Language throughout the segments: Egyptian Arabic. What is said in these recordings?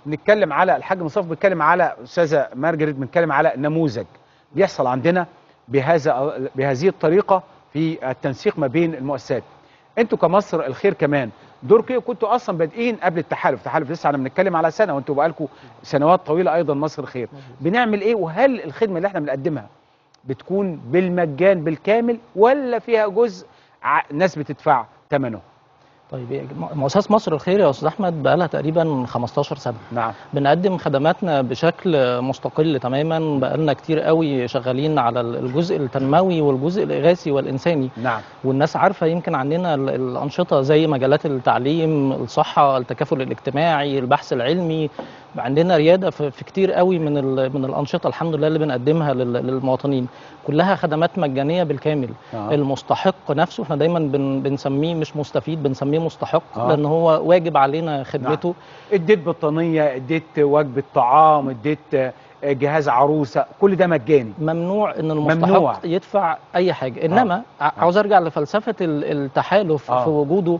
بنتكلم على الحاج مصطفى بيتكلم على استاذه مارجريت بنتكلم على نموذج بيحصل عندنا بهذا بهذه الطريقه في التنسيق ما بين المؤسسات انتوا كمصر الخير كمان دوركم كنتوا اصلا بادئين قبل التحالف التحالف لسه احنا بنتكلم على سنه وانتوا بقالكم سنوات طويله ايضا مصر الخير بنعمل ايه وهل الخدمه اللي احنا بنقدمها بتكون بالمجان بالكامل ولا فيها جزء ع- ناس بتدفع ثمنه طيب يا جماعة، مؤسسه مصر الخير يا استاذ احمد بقى لها تقريبا 15 سنه نعم بنقدم خدماتنا بشكل مستقل تماما بقالنا كتير قوي شغالين على الجزء التنموي والجزء الاغاثي والانساني نعم والناس عارفه يمكن عندنا ال- الانشطه زي مجالات التعليم الصحه التكافل الاجتماعي البحث العلمي عندنا رياده في في كتير قوي من ال- من الانشطه الحمد لله اللي بنقدمها لل- للمواطنين كلها خدمات مجانيه بالكامل آه. المستحق نفسه احنا دايما بن بنسميه مش مستفيد بنسميه مستحق آه. لان هو واجب علينا خدمته اديت بطانيه اديت وجبه طعام اديت آه، جهاز عروسه كل ده مجاني ممنوع ان المستحق ممنوع. يدفع اي حاجه انما ع- عاوز ارجع لفلسفه ال- التحالف آه. في وجوده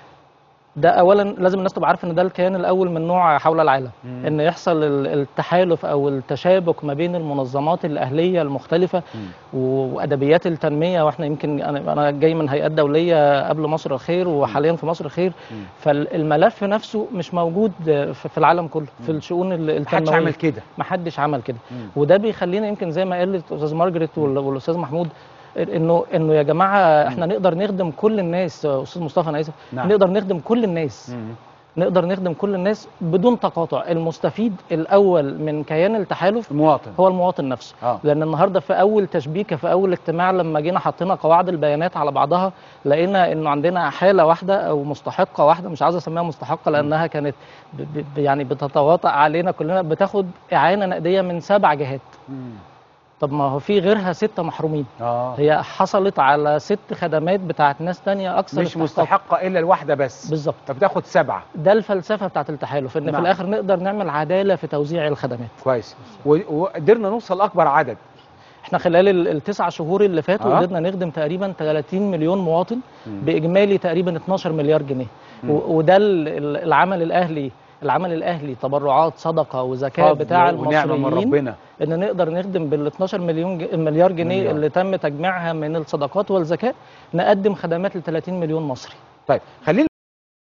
ده اولا لازم الناس تبقى عارفه ان ده الكيان الاول من نوع حول العالم مم. ان يحصل ال- التحالف او التشابك ما بين المنظمات الاهليه المختلفه و- وادبيات التنميه واحنا يمكن انا انا جاي من هيئات دوليه قبل مصر الخير وحاليا في مصر الخير مم. فالملف نفسه مش موجود في في العالم كله في الشؤون ال- محدش التنمويه عمل كده ما حدش عمل كده مم. وده بيخلينا يمكن زي ما قالت استاذ مارجريت وال- والاستاذ محمود انه انه يا جماعه احنا نقدر نخدم كل الناس استاذ مصطفى انا اسف نعم. نقدر نخدم كل الناس مم. نقدر نخدم كل الناس بدون تقاطع المستفيد الاول من كيان التحالف المواطن هو المواطن نفسه اه لان النهارده في اول تشبيكه في اول اجتماع لما جينا حطينا قواعد البيانات على بعضها لقينا انه عندنا حاله واحده او مستحقه واحده مش عايز اسميها مستحقه لانها كانت ب ب يعني بتتواطأ علينا كلنا بتاخد اعانه نقديه من سبع جهات مم. طب ما هو في غيرها ستة محرومين اه هي حصلت على ست خدمات بتاعت ناس تانية أكثر مش استحقاقاً. مستحقه الا الواحده بس بالظبط فبتاخد سبعه ده الفلسفة بتاعت التحالف إن نعم. في الآخر نقدر نعمل عدالة في توزيع الخدمات كويس و- وقدرنا نوصل لاكبر عدد احنا خلال ال- التسع شهور اللي فاتوا آه. قدرنا نخدم تقريبا 30 مليون مواطن مم. بإجمالي تقريبا 12 مليار جنيه مم. و- وده ال- ال- العمل الأهلي العمل الأهلي تبرعات صدقة وزكاة فضل بتاع ونعمه من المصريين ربنا ان نقدر نخدم بال 12 مليون ج- مليار جنيه مليار. اللي تم تجميعها من الصدقات والزكاة نقدم خدمات ل 30 مليون مصري طيب خلينا